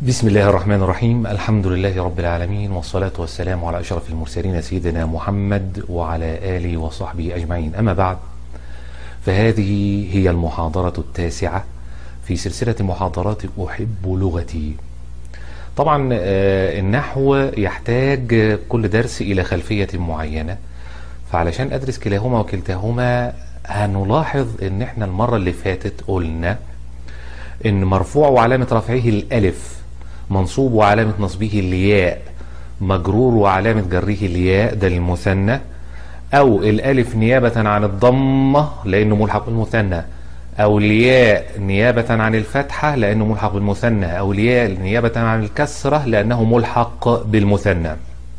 بسم الله الرحمن الرحيم الحمد لله رب العالمين والصلاة والسلام على أشرف المرسلين سيدنا محمد وعلى آله وصحبه أجمعين أما بعد فهذه هي المحاضرة التاسعة في سلسلة محاضرات أحب لغتي طبعا آه، النحو يحتاج كل درس إلى خلفية معينة فعلشان أدرس كلاهما وكلتاهما هنلاحظ ان احنا المرة اللي فاتت قلنا ان مرفوع وعلامة رفعه الالف منصوب وعلامة نصبه الياء مجرور وعلامة جره الياء ده المثنى او الالف نيابة عن الضمة لانه ملحق بالمثنى او الياء نيابة عن الفتحة لانه ملحق بالمثنى او الياء نيابة عن الكسرة لانه ملحق بالمثنى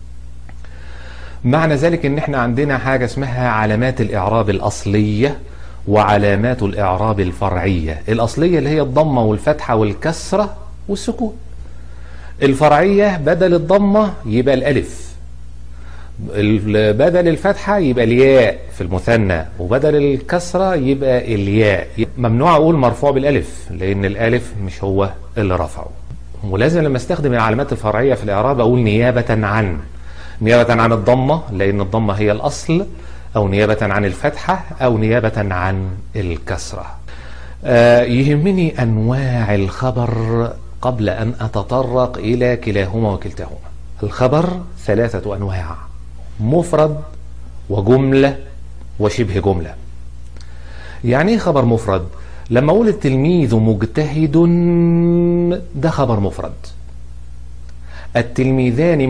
معنى ذلك ان احنا عندنا حاجة اسمها علامات الاعراب الاصلية وعلامات الاعراب الفرعية الاصلية اللي هي الضمة والفتحة والكسرة والسكون الفرعية بدل الضمة يبقى الالف ال- بدل الفتحة يبقى الياء في المثنى وبدل الكسرة يبقى الياء ممنوع اقول مرفوع بالالف لان الالف مش هو اللي رفعه ولازم لما استخدم العلامات الفرعية في الاعراب اقول نيابة عن نيابة عن الضمة لأن الضمة هي الأصل أو نيابة عن الفتحة أو نيابة عن الكسرة آه، يهمني أنواع الخبر قبل أن أتطرق إلى كلاهما وكلتاهما الخبر ثلاثة أنواع مفرد وجملة وشبه جملة يعني ايه خبر مفرد لما اقول التلميذ مجتهد ده خبر مفرد التلميذان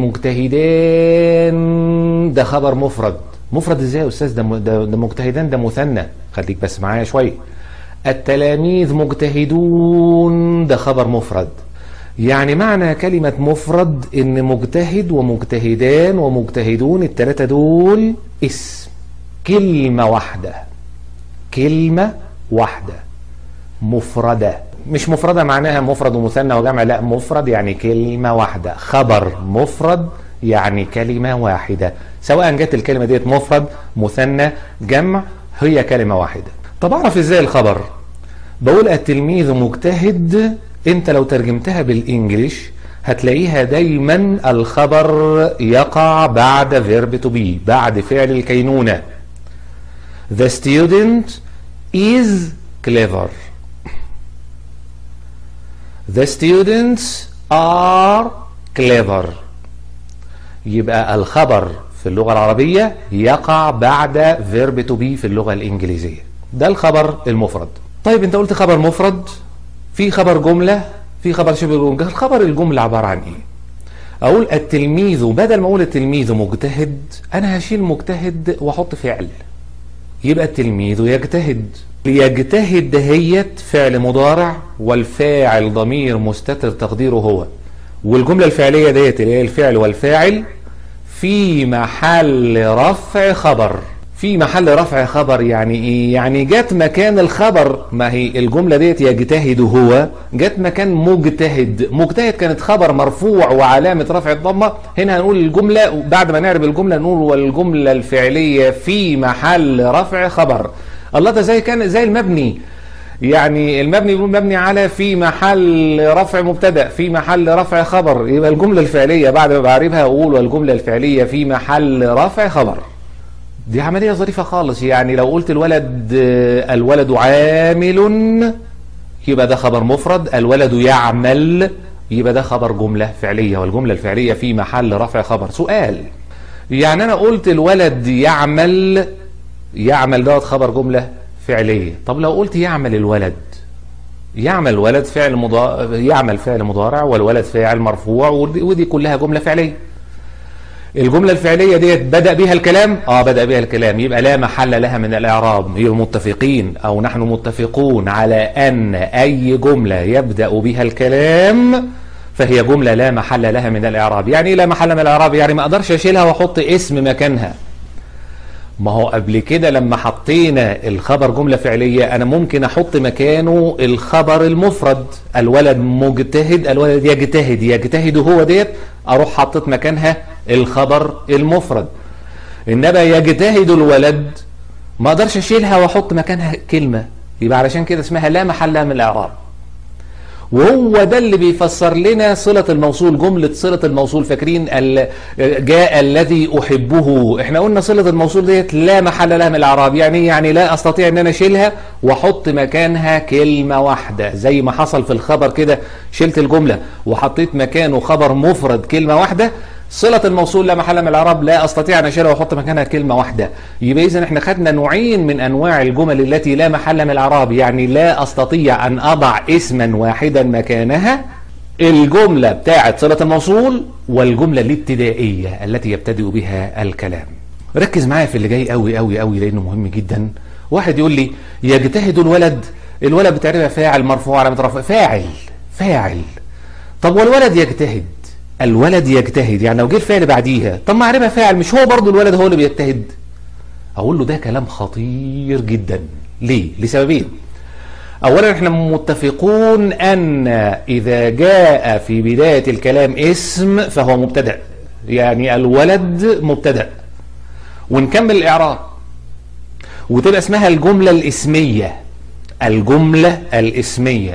مجتهدان ده خبر مفرد مفرد ازاي يا استاذ ده, م- ده, ده مجتهدان ده مثنى خليك بس معايا شويه التلاميذ مجتهدون ده خبر مفرد يعني معنى كلمة مفرد ان مجتهد ومجتهدان ومجتهدون التلاتة دول اسم كلمة واحدة كلمة واحدة مفردة مش مفردة معناها مفرد ومثنى وجمع لا مفرد يعني كلمة واحدة خبر مفرد يعني كلمة واحدة سواء جت الكلمة ديت مفرد مثنى جمع هي كلمة واحدة طب اعرف ازاي الخبر بقول التلميذ مجتهد انت لو ترجمتها بالانجليش هتلاقيها دايما الخبر يقع بعد verb to be بعد فعل الكينونة The student is clever The students are clever يبقى الخبر في اللغة العربية يقع بعد verb to be في اللغة الإنجليزية ده الخبر المفرد طيب انت قلت خبر مفرد في خبر جملة في خبر شبه جملة الخبر الجملة عبارة عن ايه اقول التلميذ بدل ما اقول التلميذ مجتهد انا هشيل مجتهد واحط فعل يبقى التلميذ يجتهد يجتهد دهيت فعل مضارع والفاعل ضمير مستتر تقديره هو والجملة الفعلية ديت اللي هي الفعل والفاعل في محل رفع خبر في محل رفع خبر يعني ايه يعني جت مكان الخبر ما هي الجملة ديت يجتهد هو جت مكان مجتهد مجتهد كانت خبر مرفوع وعلامة رفع الضمة هنا هنقول الجملة بعد ما نعرف الجملة نقول والجملة الفعلية في محل رفع خبر الله ده زي كان زي المبني يعني المبني يقول مبني على في محل رفع مبتدا في محل رفع خبر يبقى الجملة الفعلية بعد ما بعرفها اقول والجملة الفعلية في محل رفع خبر دي عملية ظريفة خالص يعني لو قلت الولد الولد عامل يبقى ده خبر مفرد الولد يعمل يبقى ده خبر جملة فعلية والجملة الفعلية في محل رفع خبر سؤال يعني انا قلت الولد يعمل يعمل دوت خبر جملة فعلية طب لو قلت يعمل الولد يعمل ولد فعل مضارع يعمل فعل مضارع والولد فاعل مرفوع ودي, ودي كلها جملة فعلية الجملة الفعلية ديت بدأ بها الكلام اه بدأ بها الكلام يبقى لا محل لها من الإعراب هي متفقين أو نحن متفقون على أن أي جملة يبدأ بها الكلام فهي جملة لا محل لها من الإعراب يعني إيه لا محل من الإعراب يعني ما أقدرش أشيلها وأحط اسم مكانها ما هو قبل كده لما حطينا الخبر جملة فعلية أنا ممكن أحط مكانه الخبر المفرد الولد مجتهد الولد يجتهد يجتهد هو ديت أروح حطيت مكانها الخبر المفرد إنما يجتهد الولد ما أقدرش أشيلها وأحط مكانها كلمة يبقى علشان كده اسمها لا محل من الإعراب وهو ده اللي بيفسر لنا صلة الموصول جملة صلة الموصول فاكرين ال- جاء الذي أحبه احنا قلنا صلة الموصول ديت لا محل لها من الإعراب يعني إيه؟ يعني لا أستطيع أن أنا أشيلها وأحط مكانها كلمة واحدة زي ما حصل في الخبر كده شلت الجملة وحطيت مكانه خبر مفرد كلمة واحدة صلة الموصول لا محل من الإعراب لا أستطيع أن أشيلها وأحط مكانها كلمة واحدة يبقى إذا إحنا خدنا نوعين من أنواع الجمل التي لا محل من الإعراب يعني لا أستطيع أن أضع اسما واحدا مكانها الجملة بتاعت صلة الموصول والجملة الابتدائية التي يبتدئ بها الكلام ركز معايا في اللي جاي قوي قوي قوي لأنه مهم جدا واحد يقول لي يجتهد الولد الولد بتعرفها فاعل مرفوع على رفع فاعل فاعل طب والولد يجتهد الولد يجتهد يعني لو جه الفعل بعديها طب ما اعرفها فاعل مش هو برضو الولد هو اللي بيجتهد اقول له ده كلام خطير جدا ليه لسببين اولا احنا متفقون ان اذا جاء في بداية الكلام اسم فهو مبتدأ يعني الولد مبتدأ ونكمل الاعراب وتبقى اسمها الجملة الاسمية الجملة الاسمية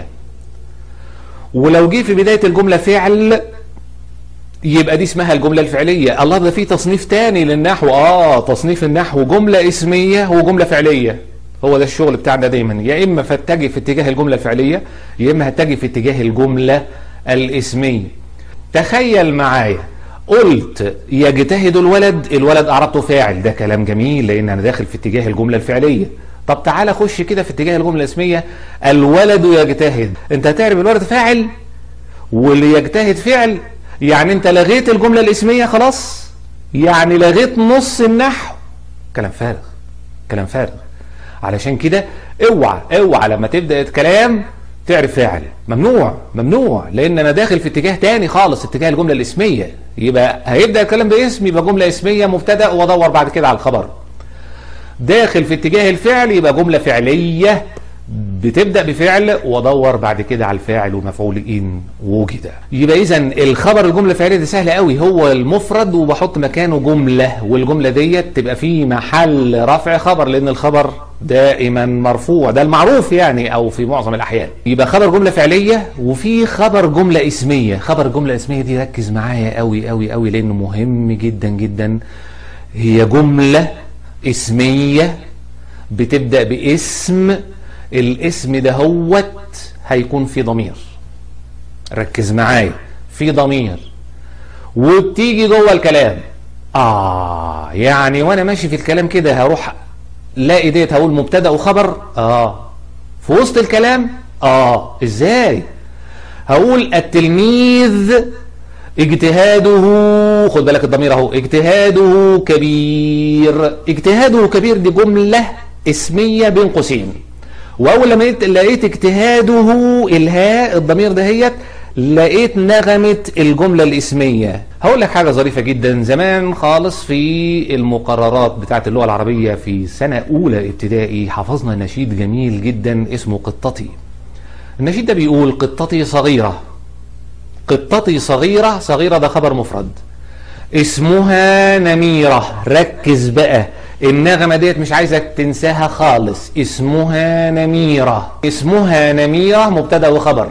ولو جه في بداية الجملة فعل يبقى دي اسمها الجملة الفعلية الله ده في تصنيف تاني للنحو اه تصنيف النحو جملة اسمية وجملة فعلية هو ده الشغل بتاعنا دايما يا اما فاتجه في اتجاه الجملة الفعلية يا اما هتجه في اتجاه الجملة الاسمية تخيل معايا قلت يجتهد الولد الولد اعربته فاعل ده كلام جميل لان انا داخل في اتجاه الجملة الفعلية طب تعالى خش كده في اتجاه الجملة الاسمية الولد يجتهد انت هتعرف الولد فاعل واللي يجتهد فعل يعني انت لغيت الجملة الاسمية خلاص يعني لغيت نص النحو كلام فارغ كلام فارغ علشان كده اوعى اوعى لما تبدأ الكلام تعرف فاعل ممنوع ممنوع لان انا داخل في اتجاه تاني خالص اتجاه الجملة الاسمية يبقى هيبدأ الكلام باسم يبقى جملة اسمية مبتدأ وادور بعد كده على الخبر داخل في اتجاه الفعل يبقى جملة فعلية بتبدأ بفعل وادور بعد كده على الفاعل ومفعول إن وجد يبقى إذا الخبر الجملة الفعلية دي سهلة قوي هو المفرد وبحط مكانه جملة والجملة ديت تبقى في محل رفع خبر لأن الخبر دائما مرفوع ده المعروف يعني أو في معظم الأحيان يبقى خبر جملة فعلية وفي خبر جملة اسمية خبر جملة اسمية دي ركز معايا قوي قوي قوي لأنه مهم جدا جدا هي جملة اسمية بتبدأ باسم الاسم ده هوت هيكون في ضمير ركز معايا في ضمير وبتيجي جوه الكلام اه يعني وانا ماشي في الكلام كده هروح لاقي ديت هقول مبتدا وخبر اه في وسط الكلام اه ازاي هقول التلميذ اجتهاده خد بالك الضمير اهو اجتهاده كبير اجتهاده كبير دي جمله اسميه بين قوسين واول لما لقيت اجتهاده الهاء الضمير دهيت لقيت نغمة الجملة الاسمية هقول لك حاجة ظريفة جدا زمان خالص في المقررات بتاعت اللغة العربية في سنة أولى ابتدائي حفظنا نشيد جميل جدا اسمه قطتي النشيد ده بيقول قطتي صغيرة قطتي صغيرة صغيرة ده خبر مفرد اسمها نميرة ركز بقى النغمة ديت مش عايزك تنساها خالص اسمها نميرة اسمها نميرة مبتدأ وخبر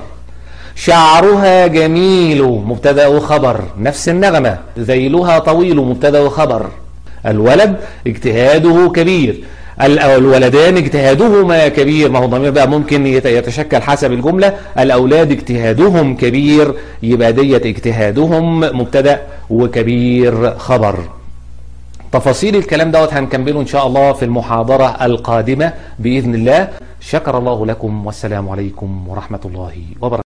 شعرها جميل مبتدأ وخبر نفس النغمة ذيلها طويل مبتدأ وخبر الولد اجتهاده كبير الولدان اجتهادهما كبير ما هو ضمير بقى ممكن يتشكل حسب الجملة الأولاد اجتهادهم كبير يبقى ديت اجتهادهم مبتدأ وكبير خبر تفاصيل الكلام دوت هنكمله إن شاء الله في المحاضرة القادمة بإذن الله شكر الله لكم والسلام عليكم ورحمة الله وبركاته